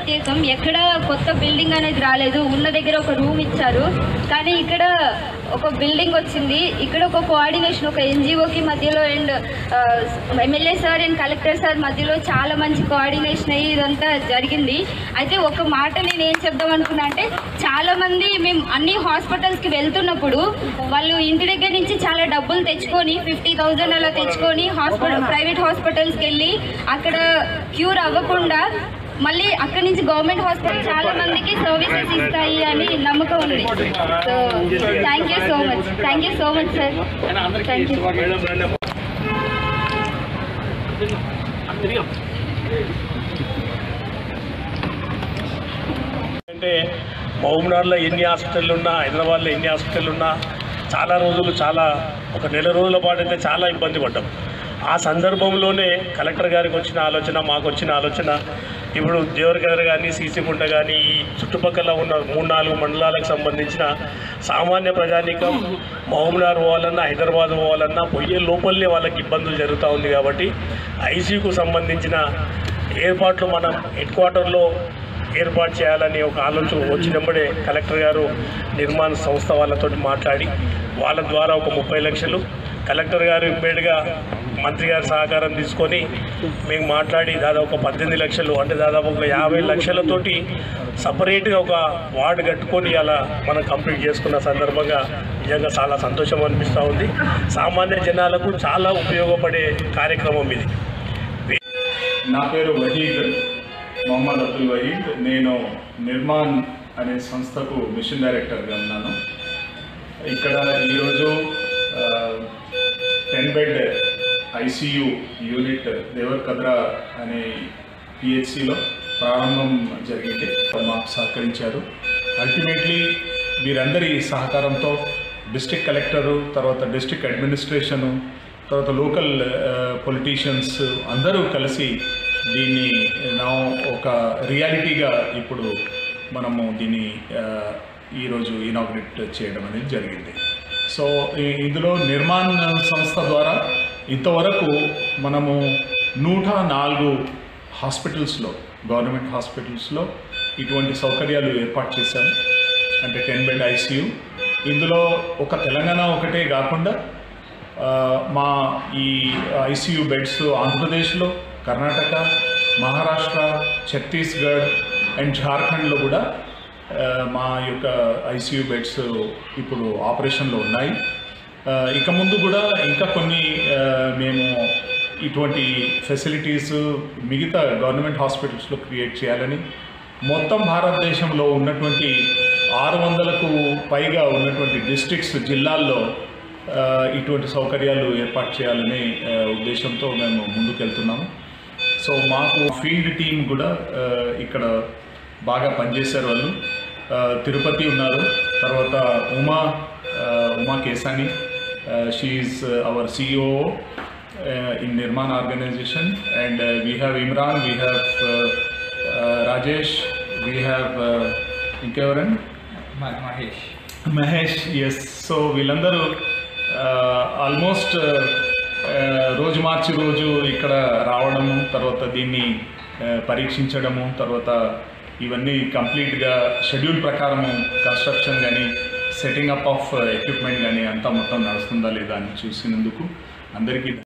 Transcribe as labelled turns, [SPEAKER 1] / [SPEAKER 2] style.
[SPEAKER 1] ప్రత్యేకం ఎక్కడ కొత్త బిల్డింగ్ అనేది రాలేదు ఉన్న దగ్గర ఒక రూమ్ ఇచ్చారు కానీ ఇక్కడ ఒక బిల్డింగ్ వచ్చింది ఇక్కడ ఒక కోఆర్డినేషన్ ఒక ఎన్జిఓకి మధ్యలో and MLA sir and collector sir మధ్యలో చాలా మంచి కోఆర్డినేషన్ అయ్యి ఇదంతా జరిగింది అయితే ఒక మాట నేను ఏం చెప్దాం అనుకున్నా అంటే చాలా మంది మేము అన్ని హాస్పిటల్స్కి వెళ్తున్నప్పుడు వాళ్ళు ఇంటి దగ్గర నుంచి చాలా డబ్బులు తెచ్చుకొని ఫిఫ్టీ థౌజండ్ అలా తెచ్చుకొని హాస్పిటల్ ప్రైవేట్ హాస్పిటల్స్కి వెళ్ళి అక్కడ క్యూర్ అవ్వకుండా మళ్ళీ అక్కడి నుంచి గవర్నమెంట్ హాస్పిటల్ చాలా మందికి సర్వీసెస్ ఇస్తాయి అని నమ్మకం ఉంది so thank you so much thank you so much sir thank you
[SPEAKER 2] అంటే మహబూబ్నగర్లో ఎన్ని హాస్పిటళ్ళు ఉన్నా హైదరాబాద్లో ఎన్ని హాస్పిటళ్ళు ఉన్నా చాలా రోజులు చాలా ఒక నెల రోజుల పాటు అయితే చాలా ఇబ్బంది పడ్డాం ఆ సందర్భంలోనే కలెక్టర్ గారికి వచ్చిన ఆలోచన మాకు వచ్చిన ఆలోచన ఇప్పుడు దేవరగర్ కానీ సీసీగుంట కానీ ఈ చుట్టుపక్కల ఉన్న మూడు నాలుగు మండలాలకు సంబంధించిన సామాన్య ప్రజానీకం మహబూబ్నగర్ పోవాలన్నా హైదరాబాద్ పోవాలన్నా పోయే లోపలనే వాళ్ళకి ఇబ్బందులు జరుగుతూ ఉంది కాబట్టి ఐసీయూకు సంబంధించిన ఏర్పాట్లు మనం హెడ్ క్వార్టర్లో ఏర్పాటు చేయాలని ఒక ఆలోచన వచ్చినప్పుడే కలెక్టర్ గారు నిర్మాణ సంస్థ వాళ్ళతో మాట్లాడి వాళ్ళ ద్వారా ఒక ముప్పై లక్షలు కలెక్టర్ గారు ఇమ్మీడియట్గా మంత్రి గారి సహకారం తీసుకొని మేము మాట్లాడి దాదాపు ఒక పద్దెనిమిది లక్షలు అంటే దాదాపు ఒక యాభై లక్షలతోటి సపరేట్గా ఒక వార్డు కట్టుకొని అలా మనం కంప్లీట్ చేసుకున్న సందర్భంగా నిజంగా చాలా సంతోషం అనిపిస్తూ ఉంది సామాన్య జనాలకు చాలా ఉపయోగపడే కార్యక్రమం ఇది
[SPEAKER 3] నా పేరు వహీద్ మొహమ్మద్ అబ్దుల్ వహీద్ నేను నిర్మాణ్ అనే సంస్థకు మిషన్ డైరెక్టర్గా ఉన్నాను ఇక్కడ ఈరోజు ten bed ICU unit Devarakadra అనే పిహెచ్సిలో ప్రారంభం జరిగింది మాకు సహకరించారు అల్టిమేట్లీ వీరందరి సహకారంతో డిస్ట్రిక్ట్ కలెక్టరు తర్వాత డిస్ట్రిక్ట్ అడ్మినిస్ట్రేషను తర్వాత లోకల్ పొలిటీషియన్స్ అందరూ కలిసి దీన్ని నా ఒక రియాలిటీగా ఇప్పుడు మనము దీన్ని ఆ, ఈరోజు ఇనాగ్రేట్ చేయడం అనేది జరిగింది సో ఈ- ఇందులో నిర్మాణ సంస్థ ద్వారా ఇంతవరకు మనము నూట నాలుగు హాస్పిటల్స్లో గవర్నమెంట్ హాస్పిటల్స్లో ఇటువంటి సౌకర్యాలు ఏర్పాటు చేశాము అంటే టెన్ బెడ్ ఐసీయూ ఇందులో ఒక తెలంగాణ ఒకటే కాకుండా ఆ, మా ఈ ఐసీయూ బెడ్స్ ఆంధ్రప్రదేశ్లో కర్ణాటక మహారాష్ట్ర ఛత్తీస్గఢ్ అండ్ జార్ఖండ్లో కూడా ఆ, మా యొక్క ఐసీయూ బెడ్స్ ఇప్పుడు ఆపరేషన్లో ఉన్నాయి ఆ, ఇక ముందు కూడా ఇంకా కొన్ని ఆ, మేము ఇటువంటి ఫెసిలిటీస్ మిగతా గవర్నమెంట్ హాస్పిటల్స్లో క్రియేట్ చేయాలని మొత్తం భారతదేశంలో ఉన్నటువంటి ఆరు వందలకు పైగా ఉన్నటువంటి డిస్ట్రిక్ట్స్ జిల్లాల్లో ఆ, ఇటువంటి సౌకర్యాలు ఏర్పాటు చేయాలనే ఆ, ఉద్దేశంతో మేము ముందుకెళ్తున్నాము సో మాకు ఫీల్డ్ టీం కూడా ఆ, ఇక్కడ బాగా పనిచేశారు వాళ్ళు ఆ, తిరుపతి ఉన్నారు తర్వాత ఉమా ఆ, Uma Kesani she's our CEO in Nirman organisation and we have Imran we have Rajesh we have ఇంకెవరండి
[SPEAKER 4] మహేష్
[SPEAKER 3] మహేష్ ఎస్ సో వీళ్ళందరూ ఆల్మోస్ట్ రోజు మార్చి రోజు ఇక్కడ రావడము తర్వాత దీన్ని ఆ, పరీక్షించడము తర్వాత ఇవన్నీ కంప్లీట్గా షెడ్యూల్ ప్రకారము కన్స్ట్రక్షన్ కానీ సెట్టింగ్ అప్ ఆఫ్ ఎక్విప్మెంట్ కానీ అంతా మొత్తం నడుస్తుందా లేదా అని చూసినందుకు అందరికీ